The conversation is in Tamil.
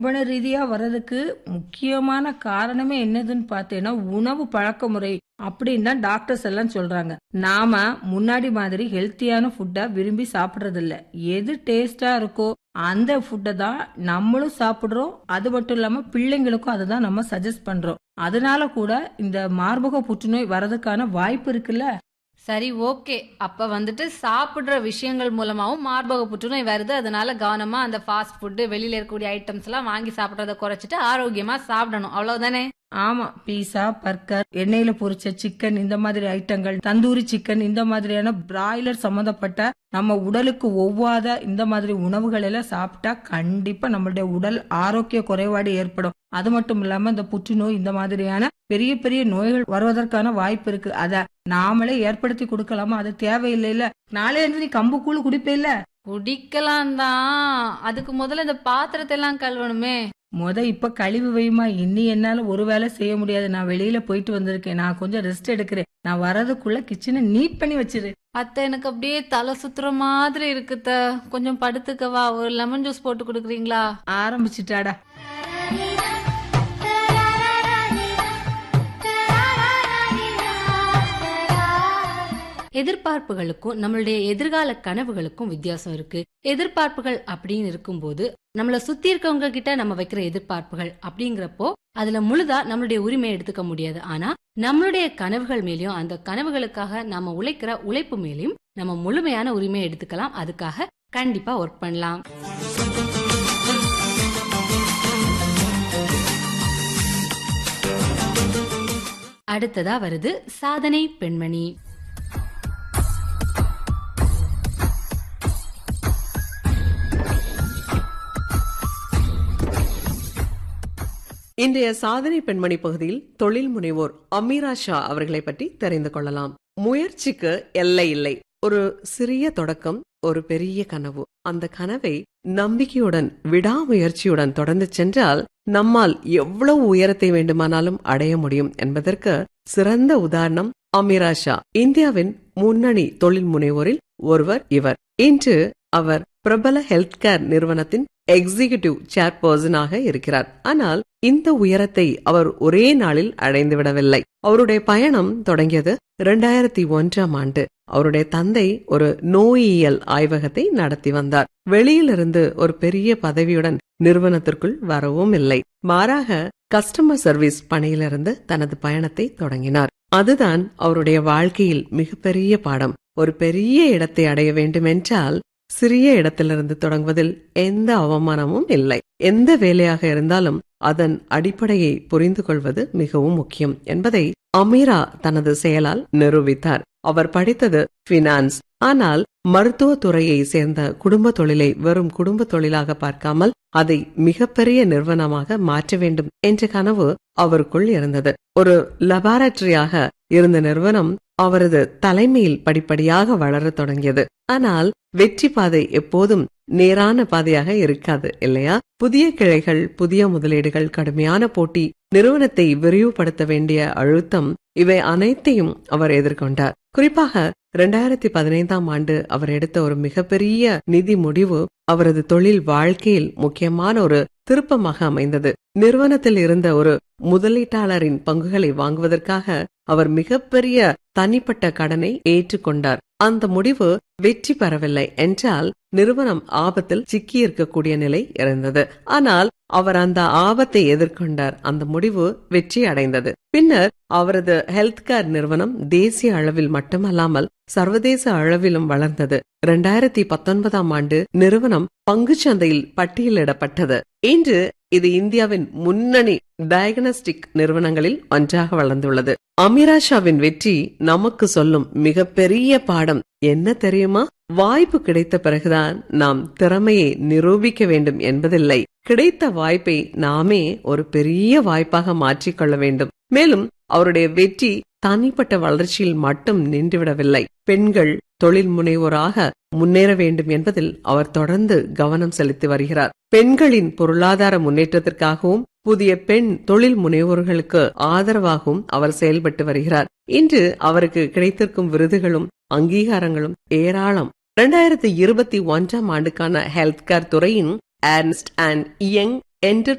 நிறுவன ரீதியா வர்றதுக்கு முக்கியமான காரணமே என்னதுன்னு பார்த்தேன்னா உணவு பழக்க முறை அப்படின்னு தான் டாக்டர்ஸ் எல்லாம் சொல்றாங்க நாம முன்னாடி மாதிரி ஹெல்த்தியான ஃபுட்டா விரும்பி சாப்பிடுறது இல்ல எது டேஸ்டா இருக்கோ அந்த ஃபுட்டை தான் நம்மளும் சாப்பிடுறோம் அது மட்டும் இல்லாம பிள்ளைங்களுக்கும் அதை தான் நம்ம சஜஸ்ட் பண்றோம் அதனால கூட இந்த மார்பக புற்றுநோய் வரதுக்கான வாய்ப்பு இருக்குல்ல சரி ஓகே அப்ப வந்துட்டு சாப்பிடுற விஷயங்கள் மூலமாவும் மார்பக புற்றுநோய் வருது அதனால கவனமா அந்த ஃபாஸ்ட் ஃபுட்டு வெளியில இருக்கக்கூடிய ஐட்டம்ஸ் எல்லாம் வாங்கி சாப்பிடறத குறைச்சிட்டு ஆரோக்கியமா சாப்பிடணும் அவ்வளவுதானே ஆமா பீஸா பர்கர் எண்ணெயில பொரிச்ச சிக்கன் இந்த மாதிரி ஐட்டங்கள் தந்தூரி சிக்கன் இந்த மாதிரியான பிராய்லர் சம்பந்தப்பட்ட நம்ம உடலுக்கு ஒவ்வாத இந்த மாதிரி உணவுகள் எல்லாம் சாப்பிட்டா கண்டிப்பா நம்மளுடைய உடல் ஆரோக்கிய குறைபாடு ஏற்படும் அது மட்டும் இல்லாம இந்த புற்றுநோய் இந்த மாதிரியான பெரிய பெரிய நோய்கள் வருவதற்கான வாய்ப்பு இருக்கு அத நாமளே ஏற்படுத்தி கொடுக்கலாமா அது தேவையில்லைல நாளே இருந்து நீ கம்பு கூழ் குடிப்பேல்ல குடிக்கலாம் தான் அதுக்கு முதல்ல இந்த பாத்திரத்தை எல்லாம் கழுவணுமே முத இப்ப கழிவு வைமா இனி என்னால ஒரு வேலை செய்ய முடியாது நான் வெளியில போயிட்டு வந்திருக்கேன் நான் கொஞ்சம் ரெஸ்ட் எடுக்கிறேன் நான் வரதுக்குள்ள கிச்சனை நீட் பண்ணி வச்சிரு அத்தை எனக்கு அப்படியே தலை சுத்துற மாதிரி இருக்குத்த கொஞ்சம் படுத்துக்கவா ஒரு லெமன் ஜூஸ் போட்டு கொடுக்குறீங்களா ஆரம்பிச்சிட்டாடா எதிர்பார்ப்புகளுக்கும் நம்மளுடைய எதிர்கால கனவுகளுக்கும் வித்தியாசம் இருக்கு எதிர்பார்ப்புகள் அப்படின்னு இருக்கும்போது நம்மள சுத்தி இருக்கவங்க கிட்ட நம்ம வைக்கிற எதிர்பார்ப்புகள் அப்படிங்கிறப்போ அதுல முழுதா நம்மளுடைய உரிமையை எடுத்துக்க முடியாது ஆனா நம்மளுடைய கனவுகள் மேலயும் அந்த கனவுகளுக்காக நாம உழைக்கிற உழைப்பு மேலயும் நம்ம முழுமையான உரிமையை எடுத்துக்கலாம் அதுக்காக கண்டிப்பா ஒர்க் பண்ணலாம் அடுத்ததா வருது சாதனை பெண்மணி இன்றைய சாதனை பெண்மணி பகுதியில் தொழில் முனைவோர் அமீரா ஷா அவர்களை பற்றி தெரிந்து கொள்ளலாம் முயற்சிக்கு எல்லை இல்லை ஒரு சிறிய தொடக்கம் ஒரு பெரிய கனவு அந்த கனவை நம்பிக்கையுடன் விடாமுயற்சியுடன் தொடர்ந்து சென்றால் நம்மால் எவ்வளவு உயரத்தை வேண்டுமானாலும் அடைய முடியும் என்பதற்கு சிறந்த உதாரணம் அமீரா ஷா இந்தியாவின் முன்னணி தொழில் முனைவோரில் ஒருவர் இவர் இன்று அவர் பிரபல ஹெல்த் கேர் நிறுவனத்தின் எக்ஸிகியூட்டிவ் சேர்பர்சனாக இருக்கிறார் ஆனால் இந்த உயரத்தை அவர் ஒரே நாளில் அடைந்து விடவில்லை அவருடைய பயணம் தொடங்கியது இரண்டாயிரத்தி ஒன்றாம் ஆண்டு அவருடைய தந்தை ஒரு நோயியல் ஆய்வகத்தை நடத்தி வந்தார் வெளியிலிருந்து ஒரு பெரிய பதவியுடன் நிறுவனத்திற்குள் வரவும் இல்லை மாறாக கஸ்டமர் சர்வீஸ் பணியிலிருந்து தனது பயணத்தை தொடங்கினார் அதுதான் அவருடைய வாழ்க்கையில் மிகப்பெரிய பாடம் ஒரு பெரிய இடத்தை அடைய வேண்டுமென்றால் சிறிய இடத்திலிருந்து தொடங்குவதில் எந்த அவமானமும் இல்லை எந்த வேலையாக இருந்தாலும் அதன் அடிப்படையை புரிந்து கொள்வது மிகவும் முக்கியம் என்பதை அமீரா தனது செயலால் நிரூபித்தார் அவர் படித்தது பினான்ஸ் ஆனால் மருத்துவ துறையை சேர்ந்த குடும்ப தொழிலை வெறும் குடும்ப தொழிலாக பார்க்காமல் அதை மிகப்பெரிய நிறுவனமாக மாற்ற வேண்டும் என்ற கனவு அவருக்குள் இருந்தது ஒரு லபாரட்டரியாக இருந்த நிறுவனம் அவரது தலைமையில் படிப்படியாக வளரத் தொடங்கியது ஆனால் வெற்றி பாதை எப்போதும் நேரான பாதையாக இருக்காது இல்லையா புதிய கிளைகள் புதிய முதலீடுகள் கடுமையான போட்டி நிறுவனத்தை விரிவுபடுத்த வேண்டிய அழுத்தம் இவை அனைத்தையும் அவர் எதிர்கொண்டார் குறிப்பாக இரண்டாயிரத்தி பதினைந்தாம் ஆண்டு அவர் எடுத்த ஒரு மிகப்பெரிய நிதி முடிவு அவரது தொழில் வாழ்க்கையில் முக்கியமான ஒரு திருப்பமாக அமைந்தது நிறுவனத்தில் இருந்த ஒரு முதலீட்டாளரின் பங்குகளை வாங்குவதற்காக அவர் மிகப்பெரிய தனிப்பட்ட கடனை ஏற்றுக்கொண்டார் அந்த முடிவு வெற்றி பெறவில்லை என்றால் நிறுவனம் ஆபத்தில் சிக்கியிருக்கக்கூடிய நிலை இருந்தது ஆனால் அவர் அந்த ஆபத்தை எதிர்கொண்டார் அந்த முடிவு வெற்றி அடைந்தது பின்னர் அவரது ஹெல்த் கேர் நிறுவனம் தேசிய அளவில் மட்டுமல்லாமல் சர்வதேச அளவிலும் வளர்ந்தது இரண்டாயிரத்தி பத்தொன்பதாம் ஆண்டு நிறுவனம் பங்குச்சந்தையில் பட்டியலிடப்பட்டது இன்று இது இந்தியாவின் முன்னணி டயக்னஸ்டிக் நிறுவனங்களில் ஒன்றாக வளர்ந்துள்ளது அமீராஷாவின் வெற்றி நமக்கு சொல்லும் மிகப்பெரிய பாடம் என்ன தெரியுமா வாய்ப்பு கிடைத்த பிறகுதான் நாம் திறமையை நிரூபிக்க வேண்டும் என்பதில்லை கிடைத்த வாய்ப்பை நாமே ஒரு பெரிய வாய்ப்பாக மாற்றிக்கொள்ள வேண்டும் மேலும் அவருடைய வெற்றி தனிப்பட்ட வளர்ச்சியில் மட்டும் நின்றுவிடவில்லை பெண்கள் தொழில் முனைவோராக முன்னேற வேண்டும் என்பதில் அவர் தொடர்ந்து கவனம் செலுத்தி வருகிறார் பெண்களின் பொருளாதார முன்னேற்றத்திற்காகவும் புதிய பெண் தொழில் முனைவோர்களுக்கு ஆதரவாகவும் அவர் செயல்பட்டு வருகிறார் இன்று அவருக்கு கிடைத்திருக்கும் விருதுகளும் அங்கீகாரங்களும் ஏராளம் இரண்டாயிரத்தி இருபத்தி ஒன்றாம் ஆண்டுக்கான ஹெல்த் கேர் துறையின் ஏர்ன்ஸ்ட் அண்ட் யங் என்டர்